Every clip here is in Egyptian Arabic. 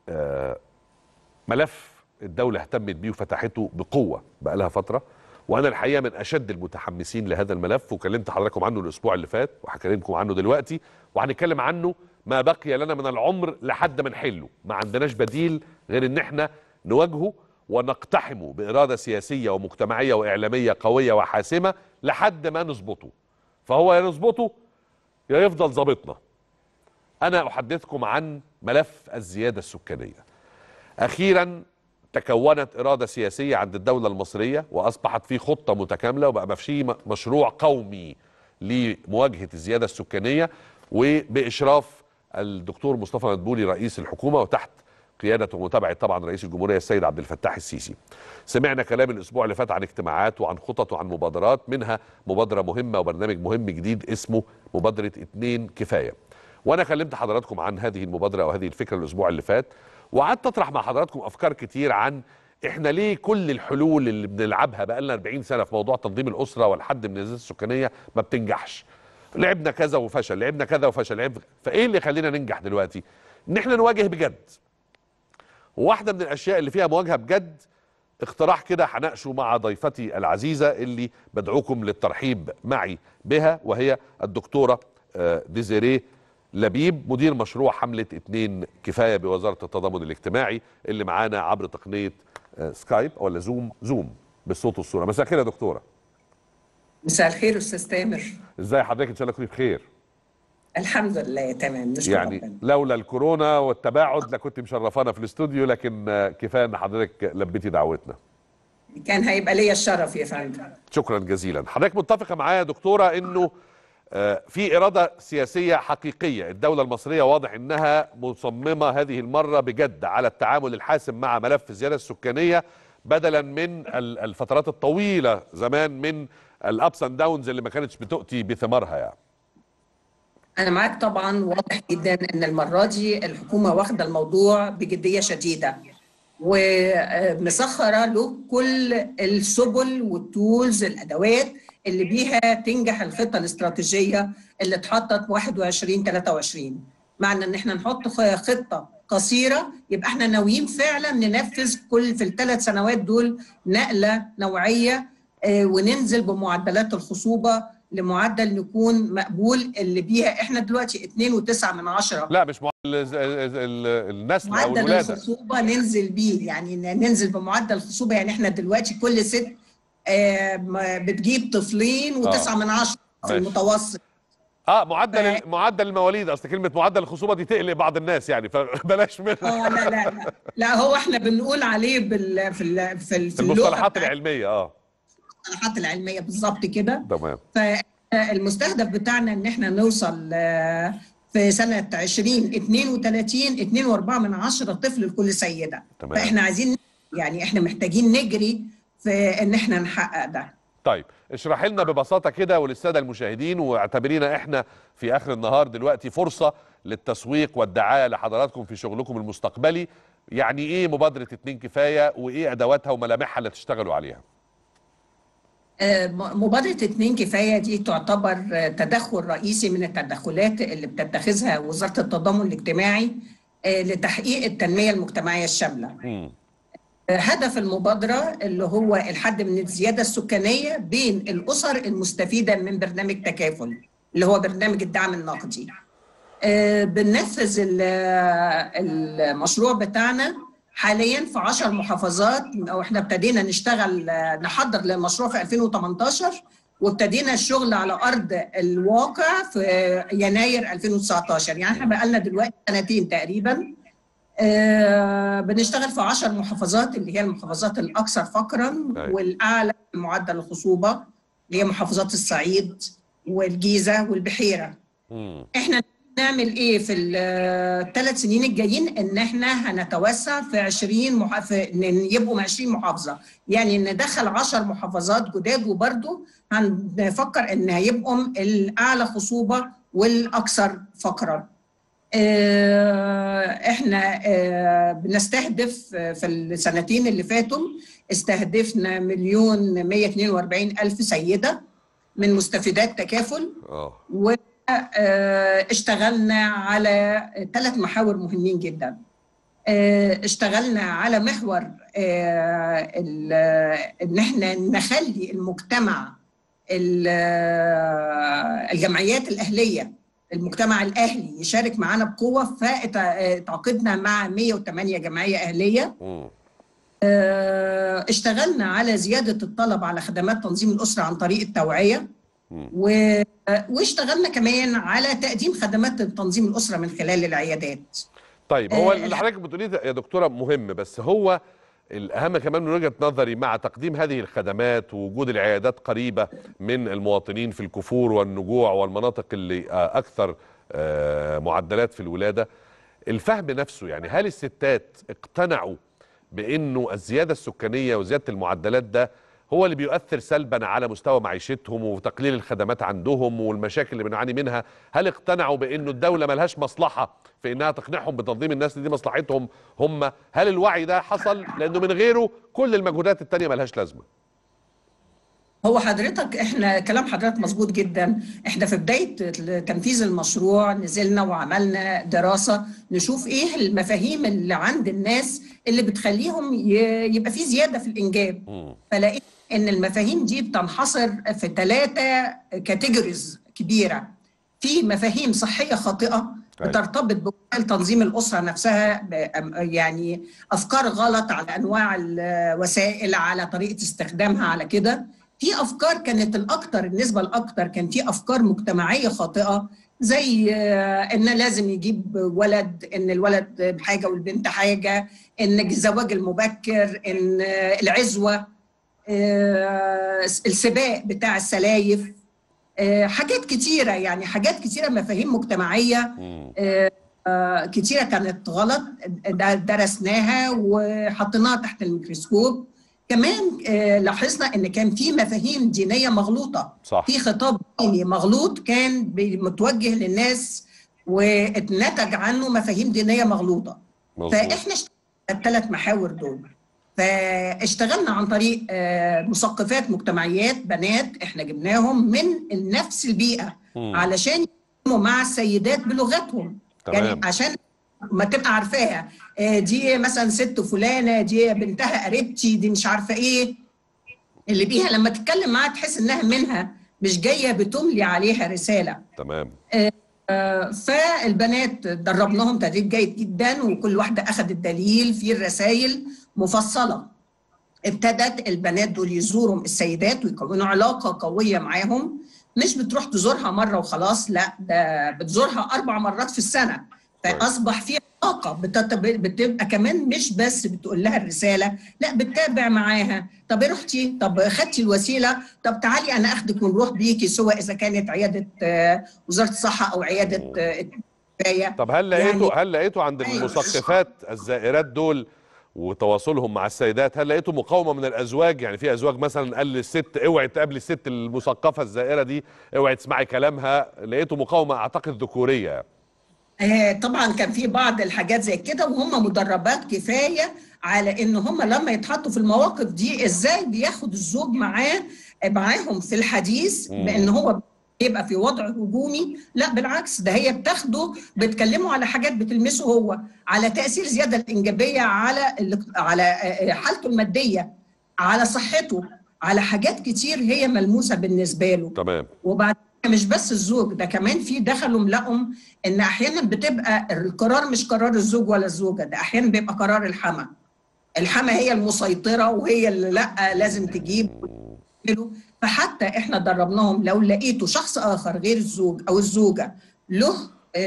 آه، ملف الدوله اهتمت بيه وفتحته بقوه بقى لها فتره وانا الحقيقه من اشد المتحمسين لهذا الملف وكلمت حضراتكم عنه الاسبوع اللي فات وهكلمكم عنه دلوقتي وهنتكلم عنه ما بقي لنا من العمر لحد ما نحله ما عندناش بديل غير ان احنا نواجهه ونقتحمه باراده سياسيه ومجتمعيه واعلاميه قويه وحاسمه لحد ما نظبطه فهو يا نظبطه يا يفضل ظابطنا انا احدثكم عن ملف الزياده السكانيه اخيرا تكونت اراده سياسيه عند الدوله المصريه واصبحت في خطه متكامله وبقى في م- مشروع قومي لمواجهه الزياده السكانيه وباشراف الدكتور مصطفى مدبولي رئيس الحكومه وتحت قياده ومتابعه طبعا رئيس الجمهوريه السيد عبد الفتاح السيسي. سمعنا كلام الاسبوع اللي فات عن اجتماعات وعن خطط وعن مبادرات منها مبادره مهمه وبرنامج مهم جديد اسمه مبادره اتنين كفايه. وانا كلمت حضراتكم عن هذه المبادره وهذه الفكره الاسبوع اللي فات وقعدت اطرح مع حضراتكم افكار كتير عن احنا ليه كل الحلول اللي بنلعبها بقى لنا 40 سنه في موضوع تنظيم الاسره والحد من الزياده السكانيه ما بتنجحش لعبنا كذا وفشل لعبنا كذا وفشل لعب فايه اللي يخلينا ننجح دلوقتي ان احنا نواجه بجد واحده من الاشياء اللي فيها مواجهه بجد اقتراح كده هناقشه مع ضيفتي العزيزه اللي بدعوكم للترحيب معي بها وهي الدكتوره آه، ديزيريه لبيب مدير مشروع حمله اتنين كفايه بوزاره التضامن الاجتماعي اللي معانا عبر تقنيه آه، سكايب ولا زوم زوم بالصوت والصوره مساء الخير يا دكتوره مساء الخير استاذ تامر ازاي حضرتك ان شاء الله تكوني بخير الحمد لله تمام نشكر يعني ربنا لولا الكورونا والتباعد لكنت مشرفانا في الاستوديو لكن آه، كفايه ان حضرتك لبيتي دعوتنا كان هيبقى ليا الشرف يا فندم شكرا جزيلا حضرتك متفقه معايا يا دكتوره انه آه، في اراده سياسيه حقيقيه الدوله المصريه واضح انها مصممه هذه المره بجد على التعامل الحاسم مع ملف الزياده السكانيه بدلا من ال- الفترات الطويله زمان من الابس اند داونز اللي ما كانتش بتؤتي بثمارها يعني انا معاك طبعا واضح جدا ان المره دي الحكومه واخده الموضوع بجديه شديده ومسخره له كل السبل والتولز الادوات اللي بيها تنجح الخطه الاستراتيجيه اللي اتحطت 21 23 معنى ان احنا نحط خ- خطه قصيره يبقى احنا ناويين فعلا ننفذ كل في الثلاث سنوات دول نقله نوعيه آه، وننزل بمعدلات الخصوبه لمعدل يكون مقبول اللي بيها احنا دلوقتي 2.9 من عشرة لا مش معدل ال- ال- ال- النسل او معدل الولاده الخصوبة ننزل بيه يعني ن- ننزل بمعدل الخصوبة يعني احنا دلوقتي كل ست آه، ما بتجيب طفلين وتسعة آه. من عشرة في ماشي. المتوسط اه معدل ف- ال- معدل المواليد اصل كلمه معدل الخصوبه دي تقلق بعض الناس يعني فبلاش منها اه لا لا لا لا هو احنا بنقول عليه بال في ال في, ال- في في اللغة المصطلحات بتاعت العلميه اه المصطلحات العلمية بالظبط كده تمام فالمستهدف بتاعنا ان احنا نوصل آه، في سنة 2032 2.4 من عشرة طفل لكل سيدة تمام. فاحنا عايزين يعني احنا محتاجين نجري في ان احنا نحقق ده طيب اشرح لنا ببساطه كده وللساده المشاهدين واعتبرينا احنا في اخر النهار دلوقتي فرصه للتسويق والدعايه لحضراتكم في شغلكم المستقبلي يعني ايه مبادره اتنين كفايه وايه ادواتها وملامحها اللي تشتغلوا عليها آه، م- مبادرة اتنين كفاية دي تعتبر آه، تدخل رئيسي من التدخلات اللي بتتخذها وزارة التضامن الاجتماعي آه، لتحقيق التنمية المجتمعية الشاملة مم. هدف المبادرة اللي هو الحد من الزيادة السكانية بين الأسر المستفيدة من برنامج تكافل اللي هو برنامج الدعم النقدي آه، بننفذ ال- المشروع بتاعنا حاليا في 10 محافظات او احنا ابتدينا نشتغل آه، نحضر للمشروع في 2018 وابتدينا الشغل على ارض الواقع في يناير 2019 يعني احنا بقالنا دلوقتي سنتين تقريبا آه، بنشتغل في 10 محافظات اللي هي المحافظات الاكثر فقرا أيوة. والاعلى في معدل الخصوبه اللي هي محافظات الصعيد والجيزه والبحيره مم. احنا نعمل ايه في الثلاث سنين الجايين ان احنا هنتوسع في 20 محا... في إن يبقوا 20 محافظه يعني ندخل 10 محافظات جداد وبرده هنفكر ان هيبقوا الاعلى خصوبه والاكثر فقرا آه، احنا آه، بنستهدف آه، في السنتين اللي فاتوا استهدفنا مليون 142 الف سيده من مستفيدات تكافل اه واشتغلنا على ثلاث محاور مهمين جدا آه، اشتغلنا على محور آه، ال- ان احنا نخلي المجتمع ال- آه، الجمعيات الاهليه المجتمع الاهلي يشارك معانا بقوه فتعاقدنا مع 108 جمعيه اهليه مم. آه، اشتغلنا على زياده الطلب على خدمات تنظيم الاسره عن طريق التوعيه مم. و- واشتغلنا كمان على تقديم خدمات تنظيم الاسره من خلال العيادات طيب هو آه، اللي حضرتك بتقوليه ده يا دكتوره مهم بس هو الاهم كمان من وجهه نظري مع تقديم هذه الخدمات ووجود العيادات قريبه من المواطنين في الكفور والنجوع والمناطق اللي آه، اكثر آه، معدلات في الولاده الفهم نفسه يعني هل الستات اقتنعوا بانه الزياده السكانيه وزياده المعدلات ده هو اللي بيؤثر سلبا على مستوى معيشتهم وتقليل الخدمات عندهم والمشاكل اللي بنعاني منها هل اقتنعوا بانه الدوله ملهاش مصلحه في انها تقنعهم بتنظيم الناس دي مصلحتهم هم هل الوعي ده حصل لانه من غيره كل المجهودات التانية ملهاش لازمه هو حضرتك احنا كلام حضرتك مظبوط جدا احنا في بدايه تنفيذ المشروع نزلنا وعملنا دراسه نشوف ايه المفاهيم اللي عند الناس اللي بتخليهم ي- يبقى في زياده في الانجاب مم. فلقيت ان المفاهيم دي بتنحصر في ثلاثه كاتيجوريز كبيره في مفاهيم صحيه خاطئه أيوة. بترتبط بوسائل تنظيم الاسره نفسها ب- يعني افكار غلط على انواع الوسائل على طريقه استخدامها على كده في افكار كانت الاكثر النسبه الاكثر كان في افكار مجتمعيه خاطئه زي آه، ان لازم يجيب ولد ان الولد حاجه والبنت حاجه ان الزواج المبكر ان آه، العزوه آه، السباق بتاع السلايف آه، حاجات كتيره يعني حاجات كتيره مفاهيم مجتمعيه مم. آه، كتيرة كانت غلط د- درسناها وحطيناها تحت الميكروسكوب كمان آه، لاحظنا ان كان في مفاهيم دينية مغلوطة صح في خطاب ديني مغلوط كان بي- متوجه للناس واتنتج عنه مفاهيم دينية مغلوطة مظبوط فاحنا اشتغلنا على الثلاث محاور دول فاشتغلنا عن طريق آه، مثقفات مجتمعيات بنات احنا جبناهم من نفس البيئة مم. علشان يتكلموا مع السيدات بلغتهم تمام يعني عشان ما تبقى عارفاها آه، دي مثلا ست فلانه دي بنتها قريبتي دي مش عارفه ايه اللي بيها لما تتكلم معاها تحس انها منها مش جايه بتملي عليها رساله تمام آه، فالبنات دربناهم تدريب جيد جدا وكل واحده اخذت دليل في الرسائل مفصله ابتدت البنات دول يزوروا السيدات ويكونوا علاقه قويه معاهم مش بتروح تزورها مره وخلاص لا ده بتزورها اربع مرات في السنه فاصبح في علاقه بتت- بتبقى كمان مش بس بتقول لها الرساله لا بتتابع معاها طب رحتي طب خدتي الوسيله طب تعالي انا اخدك ونروح بيكي سواء اذا كانت عياده آه، وزاره الصحه او عياده آه، الكفايه طب هل لقيتوا يعني- هل لقيتوا عند أيوة. المثقفات الزائرات دول وتواصلهم مع السيدات هل لقيتوا مقاومه من الازواج يعني في ازواج مثلا قال للست اوعي تقابلي الست المثقفه الزائره دي اوعي تسمعي كلامها لقيتوا مقاومه اعتقد ذكوريه آه، طبعا كان في بعض الحاجات زي كده وهم مدربات كفايه على ان هم لما يتحطوا في المواقف دي ازاي بياخد الزوج معاه معاهم في الحديث مم. بان هو يبقى في وضع هجومي لا بالعكس ده هي بتاخده بتكلمه على حاجات بتلمسه هو على تاثير زياده الانجابيه على ال- على آه، حالته الماديه على صحته على حاجات كتير هي ملموسه بالنسبه له تمام وبعد كده مش بس الزوج ده كمان في دخلوا لقوا ان احيانا بتبقى القرار مش قرار الزوج ولا الزوجه ده احيانا بيبقى قرار الحما الحما هي المسيطره وهي اللي لا لازم تجيب وتعمله. فحتى احنا دربناهم لو لقيتوا شخص اخر غير الزوج او الزوجه له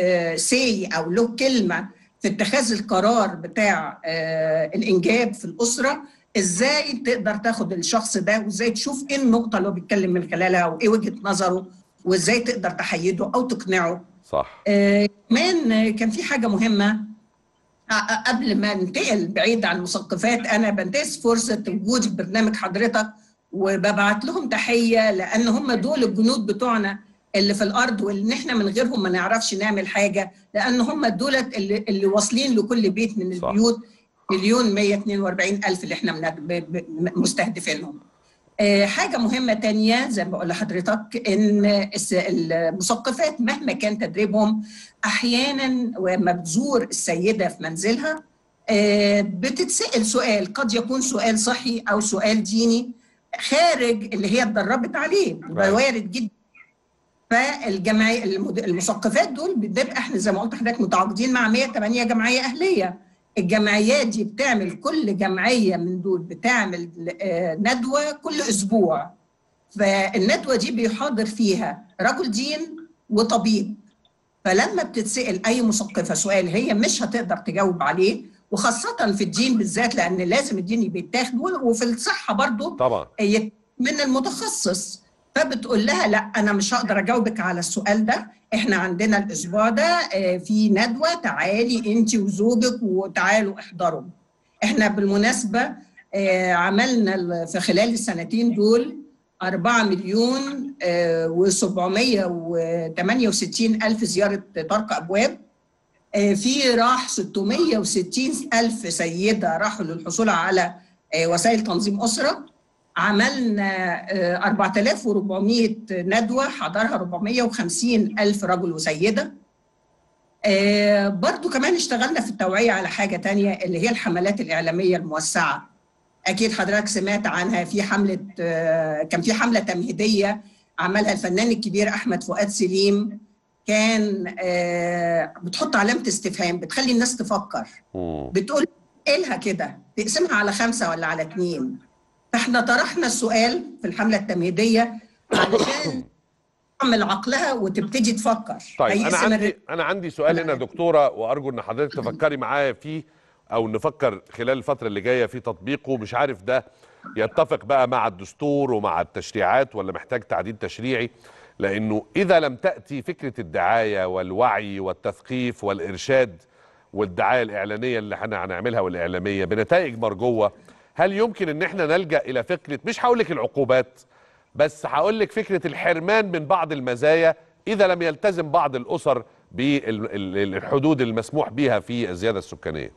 سي او له كلمه في اتخاذ القرار بتاع آه، الانجاب في الاسره ازاي تقدر تاخد الشخص ده وازاي تشوف ايه النقطه اللي هو بيتكلم من خلالها وايه وجهه نظره وازاي تقدر تحيده او تقنعه صح آه، كمان آه، كان في حاجه مهمه آه، قبل ما ننتقل بعيد عن المثقفات انا بنتهز فرصه وجودي في برنامج حضرتك وببعت لهم تحيه لان هم دول الجنود بتوعنا اللي في الارض واللي احنا من غيرهم ما نعرفش نعمل حاجه لان هم دولت اللي, اللي واصلين لكل بيت من صح. البيوت مليون 142 الف اللي احنا من- ب- ب- مستهدفينهم آه، حاجة مهمة تانية زي ما بقول لحضرتك إن الس- المثقفات مهما كان تدريبهم أحيانا لما بتزور السيدة في منزلها آه، بتتسأل سؤال قد يكون سؤال صحي أو سؤال ديني خارج اللي هي اتدربت عليه ده Right. وارد جدا فالجمعيه المد- المثقفات دول بنبقى احنا زي ما قلت لحضرتك متعاقدين مع 108 جمعيه اهليه الجمعيات دي بتعمل كل جمعيه من دول بتعمل آه، ندوه كل اسبوع فالندوه دي بيحاضر فيها رجل دين وطبيب فلما بتتسال اي مثقفه سؤال هي مش هتقدر تجاوب عليه وخاصه في الدين بالذات لان لازم الدين بيتاخد وفي الصحه برضو طبعا هي من المتخصص فبتقول لها لا انا مش هقدر اجاوبك على السؤال ده احنا عندنا الاسبوع ده آه، في ندوه تعالي انت وزوجك وتعالوا احضروا احنا بالمناسبه آه، عملنا ال- في خلال السنتين دول 4 مليون و768 الف زياره طرق ابواب آه، في راح 660 الف سيده راحوا للحصول على آه، وسائل تنظيم اسره عملنا آه، 4400 ندوه حضرها 450 الف رجل وسيده آه، برضو كمان اشتغلنا في التوعيه على حاجه تانية اللي هي الحملات الاعلاميه الموسعه اكيد حضرتك سمعت عنها في حمله آه، كان في حمله تمهيديه عملها الفنان الكبير احمد فؤاد سليم كان آه، بتحط علامه استفهام بتخلي الناس تفكر مم. بتقول ايه لها كده تقسمها على خمسه ولا على اثنين فاحنا طرحنا السؤال في الحمله التمهيديه علشان تعمل عقلها وتبتدي تفكر طيب انا هيقسم عندي الر- انا عندي سؤال هنا يا دكتوره وارجو ان حضرتك تفكري معايا فيه او نفكر خلال الفتره اللي جايه في تطبيقه مش عارف ده يتفق بقى مع الدستور ومع التشريعات ولا محتاج تعديل تشريعي لانه اذا لم تاتي فكره الدعايه والوعي والتثقيف والارشاد والدعايه الاعلانيه اللي احنا هنعملها والاعلاميه بنتائج مرجوه هل يمكن ان احنا نلجا الى فكره مش هقول لك العقوبات بس هقول لك فكره الحرمان من بعض المزايا اذا لم يلتزم بعض الاسر بالحدود المسموح بها في الزياده السكانيه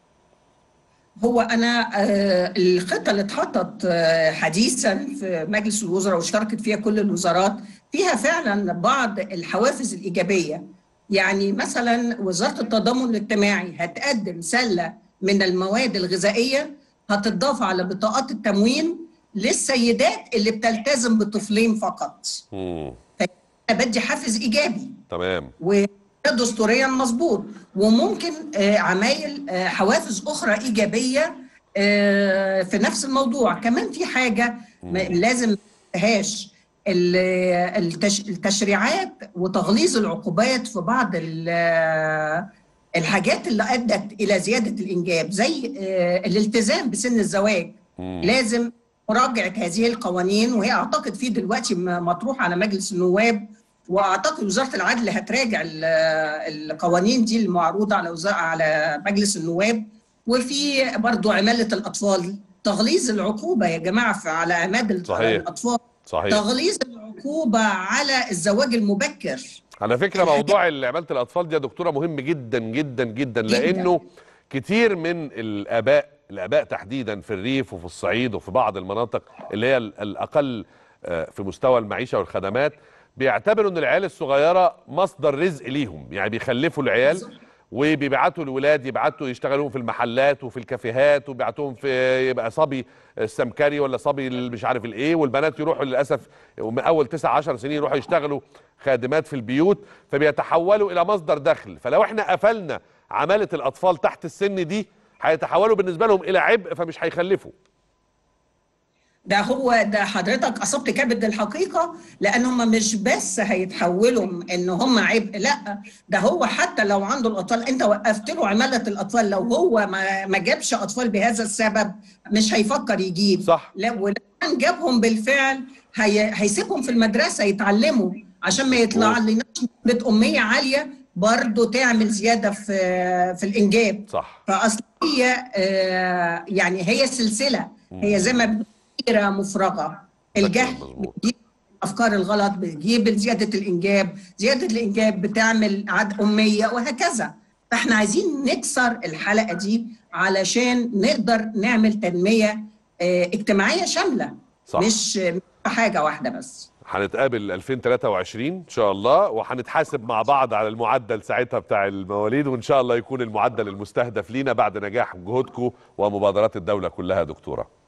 هو انا آه، الخطه اللي اتحطت آه، حديثا في مجلس الوزراء واشتركت فيها كل الوزارات فيها فعلا بعض الحوافز الايجابيه يعني مثلا وزاره التضامن الاجتماعي هتقدم سله من المواد الغذائيه هتضاف على بطاقات التموين للسيدات اللي بتلتزم بطفلين فقط مم. أنا بدي حافز ايجابي تمام ودستوريا مظبوط وممكن آه، عمايل آه، حوافز اخرى ايجابيه آه، في نفس الموضوع كمان في حاجه ما- لازم ما ننساهاش ال- التش- التشريعات وتغليظ العقوبات في بعض ال- الحاجات اللي ادت الى زياده الانجاب زي آه، الالتزام بسن الزواج مم. لازم مراجعه هذه القوانين وهي اعتقد في دلوقتي م- مطروح على مجلس النواب واعتقد وزاره العدل هتراجع ال- القوانين دي المعروضه على وزاره على مجلس النواب وفي برضو عماله الاطفال تغليظ العقوبه يا جماعه في- على عماد ال- صحيح. الاطفال صحيح تغليظ العقوبه على الزواج المبكر على فكره موضوع اللي عماله الاطفال دي يا دكتوره مهم جدا جدا جدا لانه كتير من الاباء الاباء تحديدا في الريف وفي الصعيد وفي بعض المناطق اللي هي ال- الاقل آه، في مستوى المعيشه والخدمات بيعتبروا ان العيال الصغيره مصدر رزق ليهم يعني بيخلفوا العيال وبيبعتوا الولاد يبعتوا يشتغلوا في المحلات وفي الكافيهات وبيبعتوهم في يبقى صبي السمكري ولا صبي ال- مش عارف الايه والبنات يروحوا للاسف من اول 9 10 سنين يروحوا يشتغلوا خادمات في البيوت فبيتحولوا الى مصدر دخل فلو احنا قفلنا عماله الاطفال تحت السن دي هيتحولوا بالنسبه لهم الى عبء فمش هيخلفوا ده هو ده حضرتك اصبت كبد الحقيقه لان هم مش بس هيتحولوا ان هم عبء لا ده هو حتى لو عنده الاطفال انت وقفت له عماله الاطفال لو هو ما ما جابش اطفال بهذا السبب مش هيفكر يجيب صح لا ولو كان جابهم بالفعل هي هيسيبهم في المدرسه يتعلموا عشان ما يطلع لناش نسبه اميه عاليه برضه تعمل زياده في في الانجاب صح فاصل هي آه، يعني هي سلسله هي زي ما بنقول دايره مفرغه الجهل مظبوط. بتجيب الافكار الغلط بتجيب زياده الانجاب زياده الانجاب بتعمل عد اميه وهكذا فاحنا عايزين نكسر الحلقه دي علشان نقدر نعمل تنميه آه، اجتماعيه شامله صح مش مش حاجه واحده بس هنتقابل 2023 ان شاء الله وهنتحاسب مع بعض على المعدل ساعتها بتاع المواليد وان شاء الله يكون المعدل المستهدف لينا بعد نجاح جهودكم ومبادرات الدوله كلها يا دكتوره